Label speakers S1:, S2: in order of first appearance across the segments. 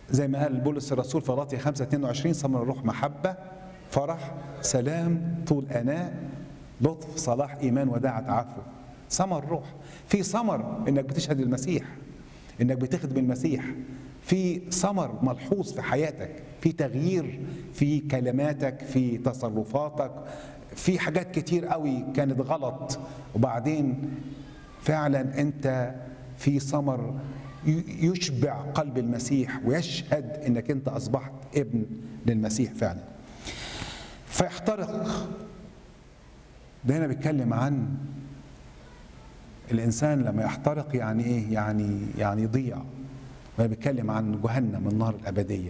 S1: زي ما قال بولس الرسول في غلاطيا 5 22 ثمر الروح محبه فرح سلام طول اناء لطف صلاح ايمان وداعة عفو ثمر الروح في ثمر انك بتشهد المسيح انك بتخدم المسيح في ثمر ملحوظ في حياتك في تغيير في كلماتك في تصرفاتك في حاجات كتير قوي كانت غلط وبعدين فعلا انت في ثمر يشبع قلب المسيح ويشهد انك انت اصبحت ابن للمسيح فعلا فيحترق ده هنا بيتكلم عن الانسان لما يحترق يعني ايه يعني يعني يضيع وهي بيتكلم عن جهنم النار الابديه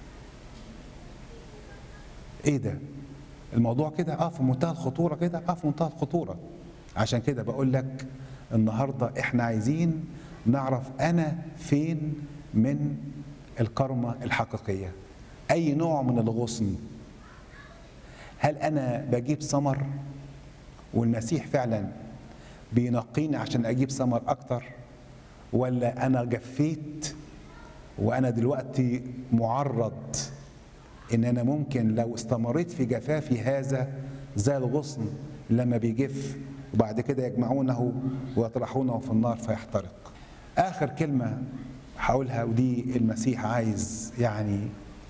S1: ايه ده الموضوع كده اه في منتهى الخطوره كده اه في منتهى الخطوره عشان كده بقول لك النهارده احنا عايزين نعرف انا فين من الكرمه الحقيقيه اي نوع من الغصن هل انا بجيب ثمر والمسيح فعلا بينقيني عشان اجيب ثمر اكتر ولا انا جفيت وانا دلوقتي معرض ان انا ممكن لو استمريت في جفافي هذا زي الغصن لما بيجف وبعد كده يجمعونه ويطرحونه في النار فيحترق اخر كلمه هقولها ودي المسيح عايز يعني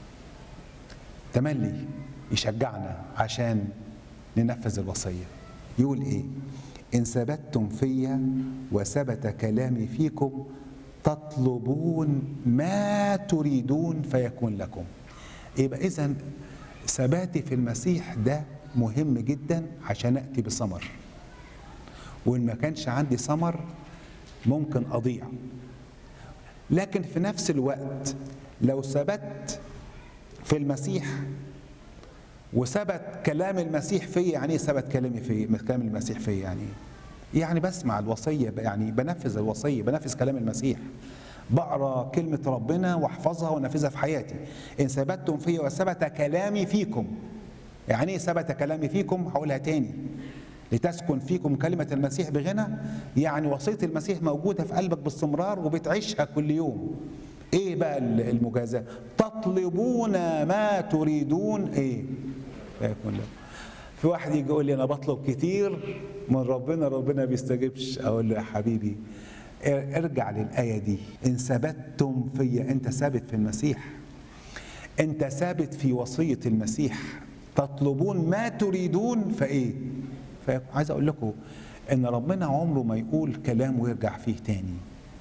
S1: تملي يشجعنا عشان ننفذ الوصيه يقول ايه ان ثبتتم فيا وثبت كلامي فيكم تطلبون ما تريدون فيكون لكم يبقى اذا ثباتي في المسيح ده مهم جدا عشان اتي بثمر وان ما كانش عندي ثمر ممكن اضيع لكن في نفس الوقت لو ثبت في المسيح وثبت كلام المسيح فيا يعني ايه ثبت كلامي في كلام المسيح فيا يعني يعني بسمع الوصيه يعني بنفذ الوصيه بنفذ كلام المسيح بقرا كلمه ربنا واحفظها وانفذها في حياتي ان ثبتتم فيا وثبت كلامي فيكم يعني ايه ثبت كلامي فيكم هقولها تاني لتسكن فيكم كلمة المسيح بغنى يعني وصية المسيح موجودة في قلبك باستمرار وبتعيشها كل يوم ايه بقى المجازاة تطلبون ما تريدون ايه فيكون لكم في واحد يجي يقول لي انا بطلب كتير من ربنا ربنا بيستجيبش اقول له يا حبيبي ارجع للآية دي إن ثبتتم فيا أنت ثابت في المسيح أنت ثابت في وصية المسيح تطلبون ما تريدون فإيه فعايز أقول لكم إن ربنا عمره ما يقول كلام ويرجع فيه تاني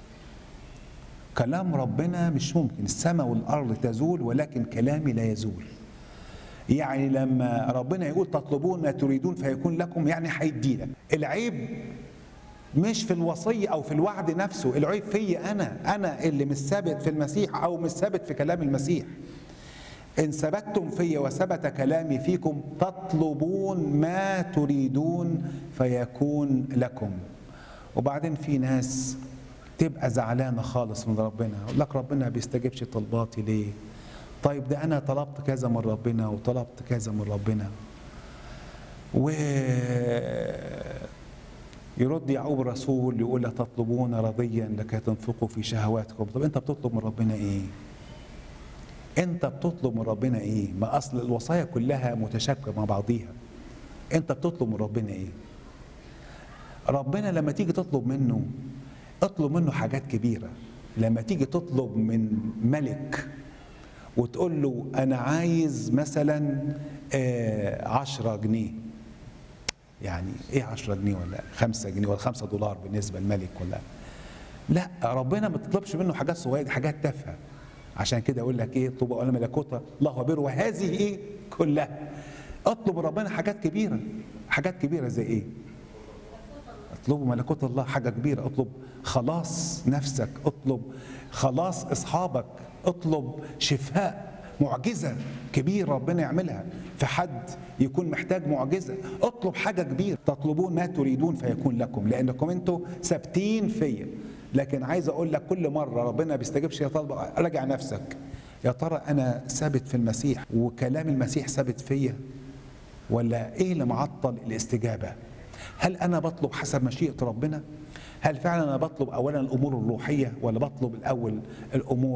S1: كلام ربنا مش ممكن السماء والأرض تزول ولكن كلامي لا يزول يعني لما ربنا يقول تطلبون ما تريدون فيكون لكم يعني هيديلك العيب مش في الوصية أو في الوعد نفسه العيب فيا أنا أنا اللي مش ثابت في المسيح أو مش ثابت في كلام المسيح إن ثبتتم فيا وثبت كلامي فيكم تطلبون ما تريدون فيكون لكم وبعدين في ناس تبقى زعلانة خالص من ربنا يقول لك ربنا بيستجيبش طلباتي ليه طيب ده أنا طلبت كذا من ربنا وطلبت كذا من ربنا و يرد يعقوب الرسول يقول لا تطلبون رضيا لكي تنفقوا في شهواتكم طب انت بتطلب من ربنا ايه انت بتطلب من ربنا ايه ما اصل الوصايا كلها متشابكه مع بعضيها انت بتطلب من ربنا ايه ربنا لما تيجي تطلب منه اطلب منه حاجات كبيره لما تيجي تطلب من ملك وتقول له انا عايز مثلا آه عشرة جنيه يعني ايه 10 جنيه ولا 5 جنيه ولا 5 دولار بالنسبه للملك ولا لا ربنا ما تطلبش منه حاجات صغيره دي حاجات تافهه عشان كده اقول لك ايه طوبى ولا ملكوت الله وبره وهذه ايه كلها اطلب من ربنا حاجات كبيره حاجات كبيره زي ايه اطلبوا ملكوت الله حاجه كبيره اطلب خلاص نفسك اطلب خلاص اصحابك اطلب شفاء معجزة كبيرة ربنا يعملها في حد يكون محتاج معجزة اطلب حاجة كبيرة تطلبون ما تريدون فيكون لكم لأنكم انتوا ثابتين فيا لكن عايز أقول لك كل مرة ربنا بيستجيبش يا طالب راجع نفسك يا ترى أنا ثابت في المسيح وكلام المسيح ثابت فيا ولا إيه اللي معطل الاستجابة هل أنا بطلب حسب مشيئة ربنا هل فعلا أنا بطلب أولا الأمور الروحية ولا بطلب الأول الأمور